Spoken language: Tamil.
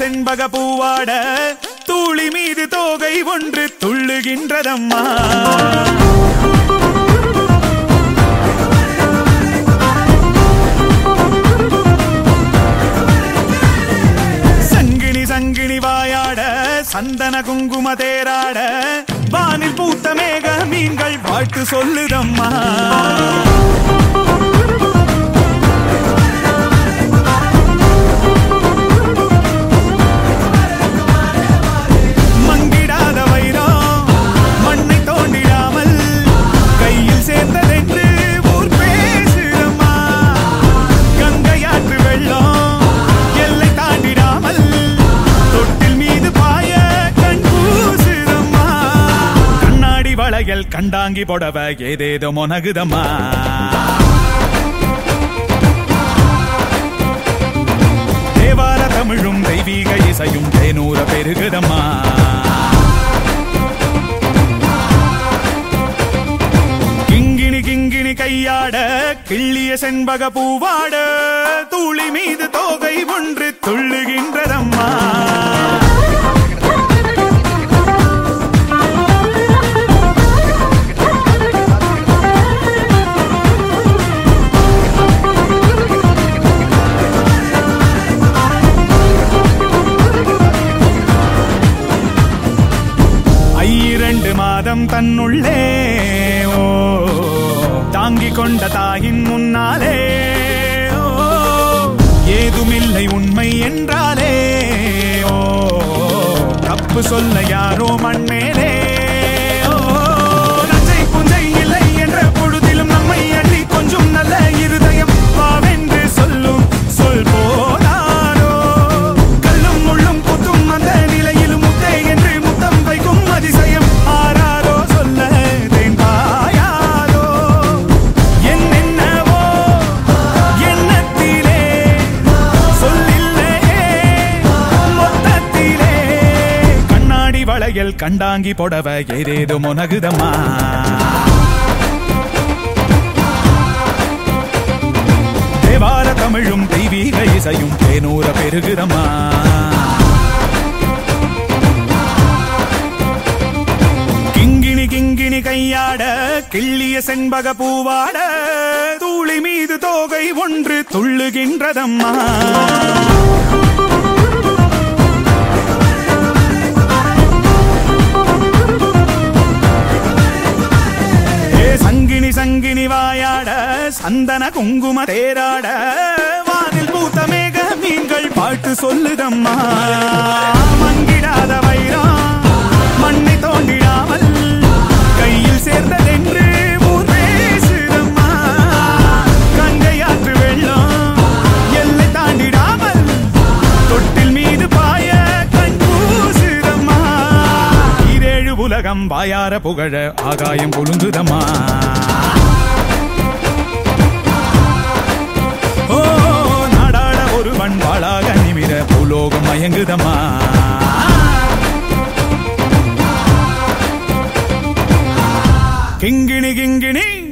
செண்பக பூவாட தூளி மீது தோகை ஒன்று துள்ளுகின்றதம்மா சங்கினி சங்கினி வாயாட சந்தன குங்கும தேராட வானில் பூத்த மேக மீன்கள் வாழ்த்து சொல்லுதம்மா மங்கிடாத வைரம் மண்ணை தோண்டிடாமல் கையில் சேர்ந்ததென்று ஊர் பேசுதம்மா கங்கையாற்று வெள்ளம் எல்லை தாண்டிடாமல் தொட்டில் மீது பாய கண் கூசுதம்மா கண்ணாடி வளையல் கண்டாங்கி புடவ ஏதேதோ மொனகுதம்மா தேவார தமிழும் தெய்வீக இசையும் தேனூர பெருகுதம்மா கிங்கிணி கிங்கிணி கையாட கிள்ளிய செண்பக பூவாட தூளி மீது தோகை ஒன்று துள்ளுகின்றதம்மா ஐரண்டு மாதம் தன்னுள்ளே ஓ தாங்கிக் கொண்ட தாயின் முன்னாலே ஓ ஏதுமில்லை உண்மை என்றாலே ஓ தப்பு சொல்ல யாரோ மண்மேலே ஓ நஞ்சை புஞ்சை இல்லை என்ற பொழுதிலும் நம்மை அள்ளி கொஞ்சம் நல்ல இருதயம் பாவென்று சொல்லும் சொல் போதாரோ கல்லும் முள்ளும் குத்தும் அந்த நிலையிலும் முத்தே என்று முத்தம் வைக்கும் அதிசயம் ஆராரோ சொல்ல தேன் பாயாரோ என்னென்னவோ எண்ணத்திலே சொல்லில்லையே மொத்தத்திலே கண்ணாடி வளையல் கண்டாங்கி புடவ ஏதேதோ மொனகுதம்மா தேவார தமிழும் தெய்வீக இசையும் தேனூர பெருகுதம்மா கிங்கிணி கிங்கிணி கையாட கிள்ளிய செண்பக பூவாட தூளி மீது தோகை ஒன்று துள்ளுகின்றதம்மா ஏ சங்கினி சங்கினி வாயாட சந்தன குங்கும தேராட வானில் பூத்த மேக மீன்கள் பாட்டு சொல்லுதம்மா மங்கிடாத வைரம் மண்ணை தோண்டிடாமல் கையில் சேர்ந்ததென்று ஊர் பேசுதம்மா கங்கையாற்று வெள்ளம் எல்லை தாண்டிடாமல் தொட்டில் மீது பாய கண் கூசுதம்மா ஈரேழு உலகம் வாயார புகழ ஆகாயம் குலுங்குதம்மா ஓ நாடாள ஒருவன் வாழாக நிமிர பூலோகம் மயங்குதம்மா கிங்கிணி கிங்கிணி